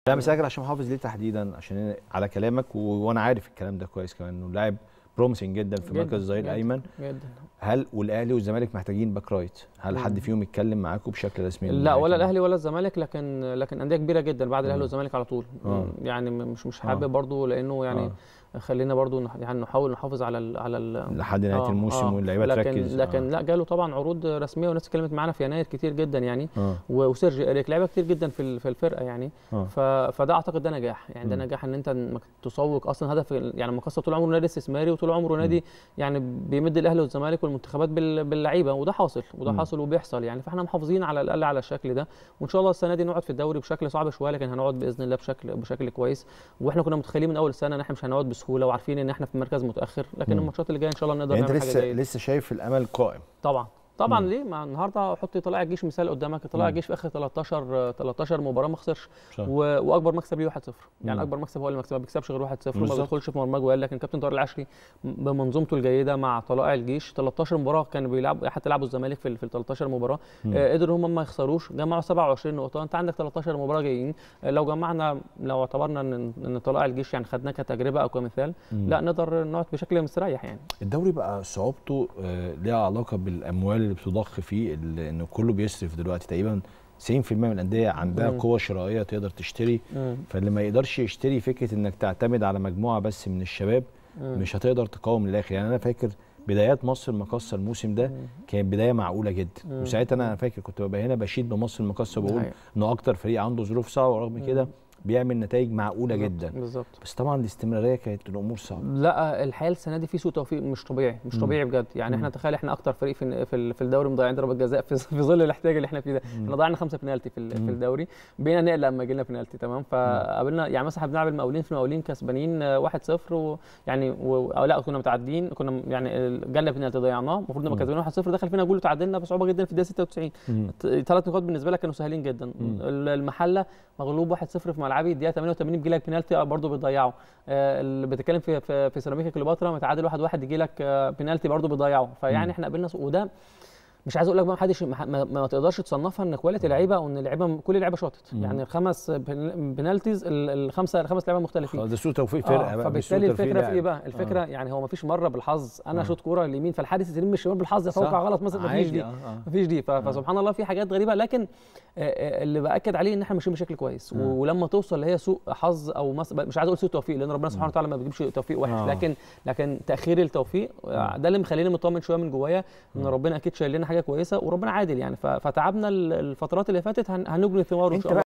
لا مساجل عشان محافظ ليه تحديدا عشان على كلامك و... وانا عارف الكلام ده كويس كمان انه لاعب بروميسنج جدا في جداً، مركز الظهير جداً. الايمن جدا هل والاهلي والزمالك محتاجين باك رايت هل مم. حد فيهم يتكلم معاكم بشكل رسمي لا ولا الاهلي ولا الزمالك لكن لكن انديه كبيره جدا بعد الاهلي مم. والزمالك على طول آه. يعني مش مش آه. حابب برضو لانه يعني آه. خلينا برضو نح- يعني نحاول نحافظ على ال على ال لحد نهايه آه، الموسم آه. واللعيبه لكن تركز لكن لا جاله طبعا عروض رسميه وناس اتكلمت معانا في يناير كتير جدا يعني اه و- وسيرجي اريك لعيبه كتير جدا في ال- في الفرقه يعني اه ف... فده اعتقد ده نجاح يعني ده مم. نجاح ان انت انك تسوق اصلا هدف يعني مقصه طول عمره نادي استثماري وطول عمره نادي يعني بيمد الاهلي والزمالك والمنتخبات بال... باللعيبه وده حاصل وده مم. حاصل وبيحصل يعني فاحنا محافظين على الاقل على الشكل ده وان شاء الله السنه دي نقعد في الدوري بشكل صعب شويه لكن هنقعد باذن الله بشكل بشكل كويس واحنا كنا متخيلين من اول السنه ان احنا مش هنقعد بسهوله وعارفين ان احنا في مركز متاخر لكن مم. الماتشات اللي جايه ان شاء الله نقدر يعني انت نعمل حاجه لسه جيده لسه شايف الامل قائم طبعا طبعا مم. ليه ما النهارده حط طلائع الجيش مثال قدامك طلائع مم. الجيش في اخر 13 13 مباراه ما خسرش صح. و... واكبر مكسب ليه 1-0 يعني مم. اكبر مكسب هو اللي مكسب ما بيكسبش غير 1-0 وما بالظبط. بيدخلش في مرمى جوال لكن كابتن طارق العشري بمنظومته الجيده مع طلائع الجيش 13 مباراه كانوا بيلعبوا حتى لعبوا الزمالك في ال في ال 13 مباراه مم. آه قدروا هم ما يخسروش جمعوا 27 نقطه انت عندك 13 مباراه جايين آه لو جمعنا لو اعتبرنا ان ان طلائع الجيش يعني خدناه كتجربه او كمثال مم. لا نقدر نقعد بشكل مستريح يعني الدوري بقى صعوبته آه، ليها علاقه بالاموال اللي بتضخ فيه اللي- انه كله بيصرف دلوقتي تقريبا 90% من الانديه عندها مم. قوه شرائيه تقدر تشتري فاللي ما يقدرش يشتري فكره انك تعتمد على مجموعه بس من الشباب مم. مش هتقدر تقاوم للاخر يعني انا فاكر بدايات مصر المقاصه الموسم ده كانت بدايه معقوله جدا مم. وساعتها انا فاكر كنت ببقى هنا بشيد بمصر المقاصه ده وبقول حقيقي. انه اكتر فريق عنده ظروف صعبه ورغم كده بيعمل نتائج معقوله بالظبط، جدا بالظبط بس طبعا الاستمراريه كانت الامور صعبه لا الحقيقه السنه دي في سوء توفيق مش طبيعي مش مم. طبيعي بجد يعني مم. احنا تخيل احنا اكتر فريق في في في الدوري مضيعين ضربات جزاء في في ظل الاحتياج اللي احنا فيه ده احنا ضيعنا خمسه بنالتي في ال- مم. في الدوري بقينا نقلق لما جينا بنالتي تمام فقابلنا يعني مثلا احنا بنلعب المقاولين في المقاولين كسبانين آه، 1-0 ويعني و... او لا كنا متعادلين كنا يعني جالنا بنالتي ضيعناه المفروض نبقى مم. كسبانين 1-0 دخل فينا جول وتعادلنا بصعوبه جدا في الدقيقه 96 مم. ثلاث نقاط بالنسبه لك كانوا سهلين جدا مم. ال- المحله مغلوب 1-0 في ملعبي الدقيقه 88 بيجي لك بينالتي برضه بتضيعه آه، اللي بتتكلم في في, في سيراميكا كليوباترا متعادل 1-1 يجي لك آه، بينالتي برضه بتضيعه فيعني مم. احنا قابلنا سوء- وده مش عايز اقول لك بقى محدش ما, ما, ما تقدرش تصنفها ان كواليتي لعيبه او ان اللعيبه كل اللعيبه شاطت مم. يعني الخمس بن- بنالتيز ال- الخمسه الخمس لعيبه مختلفين خلاص ده سوء توفيق فرقه آه بقى مش فبالتالي سوء توفيق الفكره في ايه لاعب. بقى الفكره آه. يعني هو ما فيش مره بالحظ انا آه. اشوط كوره اليمين فالحارس يترمي من الشمال بالحظ صح. يتوقع غلط مثلا ما فيش عادي، دي آه، آه. مفيش دي ف- فسبحان الله في حاجات غريبه لكن آه، آه، اللي باكد عليه ان احنا ماشيين بشكل كويس آه. و- ولما توصل اللي هي سوء حظ او مس... مش عايز اقول سوء توفيق لان ربنا سبحانه وتعالى ما بيجيبش توفيق وحش آه. لكن لكن تاخير التوفيق آه، ده اللي مخليني مطمن شويه من جوايا ان ربنا اكيد شايل لنا حاجه كويسه وربنا عادل يعني ف- فتعبنا ال- الفترات اللي فاتت هن- هنجني ثماره ان انت شاء الله